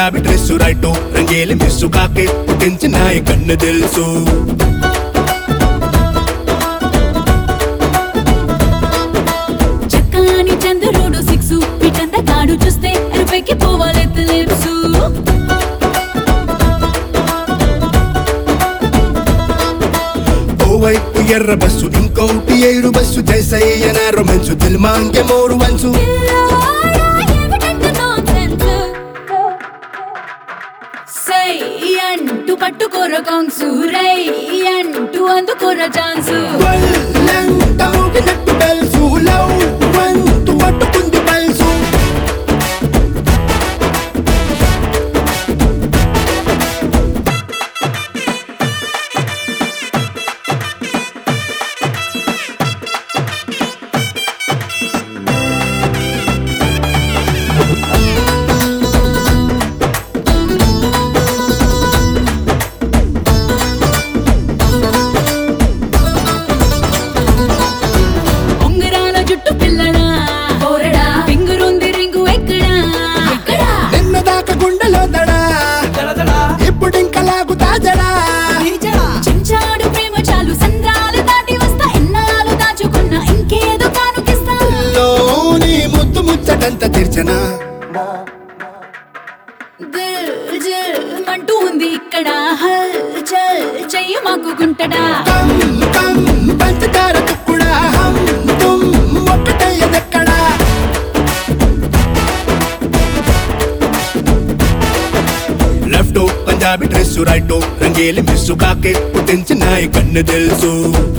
Punjabi dress right రంగేలి miss కాకే పుట్టించిన కన్ను తెలుసు చక్కని చంద్రుడు సిక్సు పిటంత కాడు చూస్తే ఎరుపెక్కి పోవాలెత్తలేరుసు ఓవైపు ఎర్ర బస్సు ఇంకోటి ఏడు బస్సు జైసయ్యన రొమాన్సు దిల్ మాంగే మోరు వంచు సై అంటూ పట్టుకోర కాంగ్సు రై అంటూ అందుకోర ఛాన్సు వల్లంత ఊగినట్టు బెల్సు లవ్ వంతు పట్టుకుంది పల్సు ఉంగరాల జుట్టు పిల్లడా పోరడా ఫింగరుంది రింగు ఎక్కడా ఎక్కడా నిన్న దాకా గుండెలో దడా ఇప్పుడు ఇంకా లాగుతా జడా చెంచాడు ప్రేమ చాలు సంద్రాలు దాటి వస్తా ఎన్నాళ్ళు దాచుకున్నా ఇంకేదో కానుకిస్తా లోని ముద్దు ముచ్చటంత తీర్చనా దిల్ జిల్ అంటూ ఉంది ఇక్కడ హల్ చల్ చెయ్యి మాకుకుంటడా కమ్ కమ్ పంచదార తుక్కుడా హం తుమ్ ఒక్కటయ్యదెక్కడా లెఫ్ట్ పంజాబీ డ్రెస్ రైట్ రంగేలి మిస్సు కాకే పుట్టించిన కన్ను తెలుసు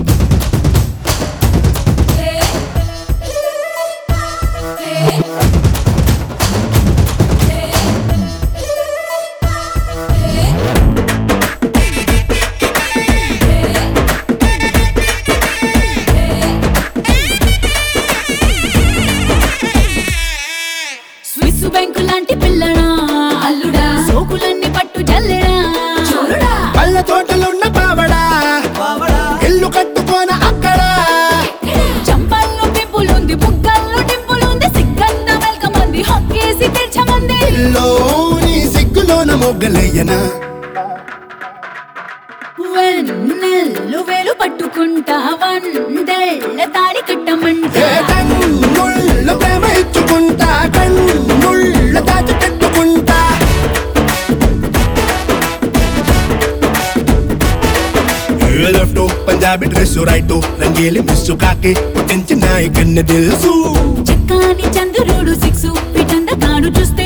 స్విస్ బ్యాంకు లాంటి పిల్లడా అల్లుడా సోకులన్నీ పట్టు జల్లెడా చూరుడా పళ్ళ తోటలున్న పావడా ఇల్లు కట్టుకోన అక్కడ చంపల్లో పింపులుంది బుగ్గల్లో టింపులుంది సిగ్గంత వెల్కమ్ అంది హొక్కేసి తెచ్చమంది లోని సిగ్గులోన మొగ్గలయ్యనా వెన్నెల్లు వేలు పట్టుకుంటా వందెళ్ళ తాడి కట్టమంటా ఏ కన్నుళ్ళ ప్రేమ ఇచ్చుకుంటా కన్నుళ్ళ దాచి పెట్టుకుంటా లెఫ్ట్ పంజాబీ డ్రెస్ రైట్ రంగేలి మిస్సు కాకి పుట్టించిన కన్ను తెలుసు చక్కని చంద్రుడు సిక్సు పిటంద కాడు చూస్తే